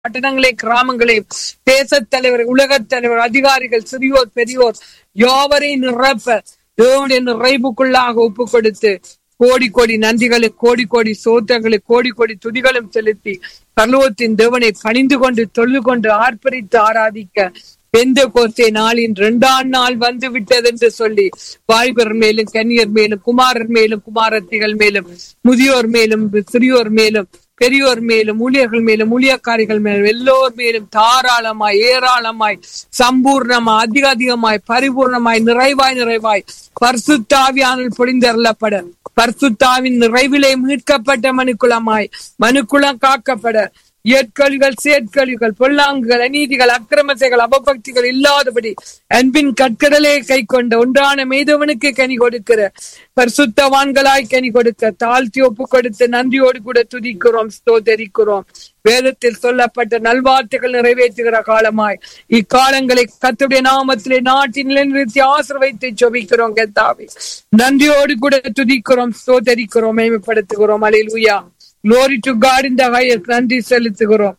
பட்டணங்களே கிராமங்களே தேசத் தலைவர் உலகத் தலைவர் அதிகாரிகள் சிறியோர் பெரியோர் யாவரையும் நிரப்ப தேவனுடைய நிறைவுக்குள்ளாக ஒப்பு கொடுத்து கோடி கோடி நன்றிகளை கோடி கோடி சோத்திரங்களை கோடி கோடி துதிகளும் செலுத்தி பரலோகத்தின் தேவனை பணிந்து கொண்டு தொழுது கொண்டு ஆர்ப்பரித்து ஆராதிக்க எந்த கோர்த்தே நாளின் இரண்டாம் நாள் வந்து விட்டது என்று சொல்லி வாலிபர் மேலும் கன்னியர் மேலும் குமாரர் மேலும் குமாரத்திகள் மேலும் முதியோர் மேலும் சிறியோர் மேலும் பெரியோர் மேலும் ஊழியர்கள் மேலும் ஊழியக்காரிகள் மேலும் எல்லோர் மேலும் தாராளமாய் ஏராளமாய் சம்பூர்ணமாய் அதிக அதிகமாய் பரிபூர்ணமாய் நிறைவாய் நிறைவாய் பர்சுத்தாவியானல் பொழிந்தருளப்பட பர்சுத்தாவின் நிறைவிலே மீட்கப்பட்ட மனுக்குலமாய் மனுக்குலம் காக்கப்பட இயற்கழிகள் செயற்கழிகள் பொல்லாங்குகள் அநீதிகள் அக்கிரமத்தைகள் அபபக்திகள் இல்லாதபடி அன்பின் கற்கடலே கை கொண்ட ஒன்றான மேதவனுக்கு கனி கொடுக்கிற பரிசுத்தவான்களாய் கனி கொடுக்க தாழ்த்தி ஒப்பு கொடுத்து நன்றியோடு கூட துதிக்கிறோம் ஸ்தோத்தரிக்கிறோம் வேதத்தில் சொல்லப்பட்ட நல்வார்த்தைகள் நிறைவேற்றுகிற காலமாய் இக்காலங்களை கத்துடைய நாமத்திலே நாட்டின் நிலைநிறுத்தி ஆசிர்வைத்து ஜொபிக்கிறோம் கத்தாவே நன்றியோடு கூட துதிக்கிறோம் ஸ்தோத்தரிக்கிறோம் மேம்படுத்துகிறோம் அலையிலுயா Glory to God in the highest. நன்றி செலுத்துகிறோம்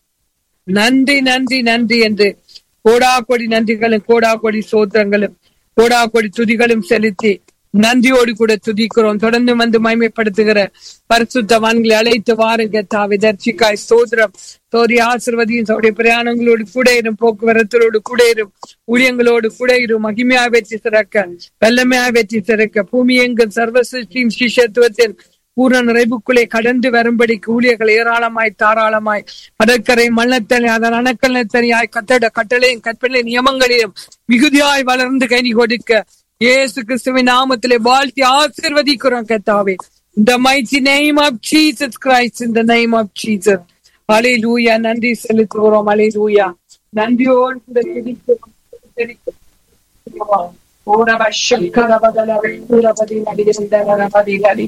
நன்றி நன்றி நன்றி என்று கோடா கொடி நன்றிகளும் கோடா கொடி சோத்திரங்களும் கோடா கொடி துதிகளும் செலுத்தி நன்றியோடு கூட துதிக்கிறோம் தொடர்ந்து வந்து மயமைப்படுத்துகிற பரிசுத்தவான்களை அழைத்து வாருங்க தாவி தர்ச்சிக்காய் சோதரம் சோரி ஆசிர்வதியும் சோடைய பிரயாணங்களோடு கூட இரும் போக்குவரத்தோடு கூட இரும் ஊழியங்களோடு கூட இரும் மகிமையா வெற்றி சிறக்க வெள்ளமையா வெற்றி சிறக்க பூமி எங்கும் சர்வ சிருஷ்டியும் சிஷத்துவத்தின் பூர்ண நிறைவுக்குள்ளே கடந்து வரும்படி ஊழியர்கள் ஏராளமாய் தாராளமாய் கடற்கரை மண்ணத்தனி அதன் அணக்கல் தனியாய் கத்தட கட்டளையும் கற்பனை நியமங்களிலும் மிகுதியாய் வளர்ந்து கனி கொடுக்க இயேசு கிறிஸ்துவின் நாமத்திலே வாழ்த்தி ஆசிர்வதிக்கிறோம் கத்தாவே இந்த mighty name of Jesus Christ in the name of Jesus ஹalleluya நன்றி செலுத்துகிறோம் ஹalleluya நன்றியோடு கூட துதிக்கிறோம், துதிக்கிறோம். ஓரப சக்கரபதல வெட்டுரபதி நடிகந்தரபதி நடி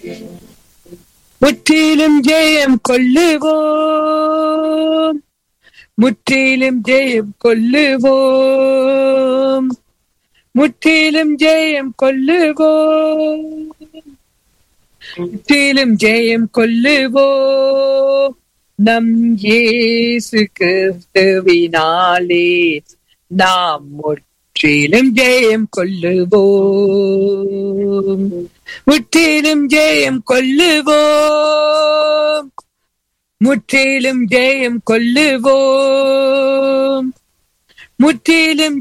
முற்றிலும் ஜெயம் கொள்ளுவோம் முற்றிலும் ஜெயம் கொள்ளுவோம் முற்றிலும் ஜெயம் கொள்ளுவோம் முற்றிலும் ஜெயம் கொள்ளுவோம் நம் இயேசு கிறிஸ்துவினாலே நாம் முற்றிலும் ஜெயம் கொள்ளுவோம் முற்றிலும் ஜெயம் கொள்ளுவோம் முற்றிலும் ஜெயம் கொள்ளுவோம் முற்றிலும்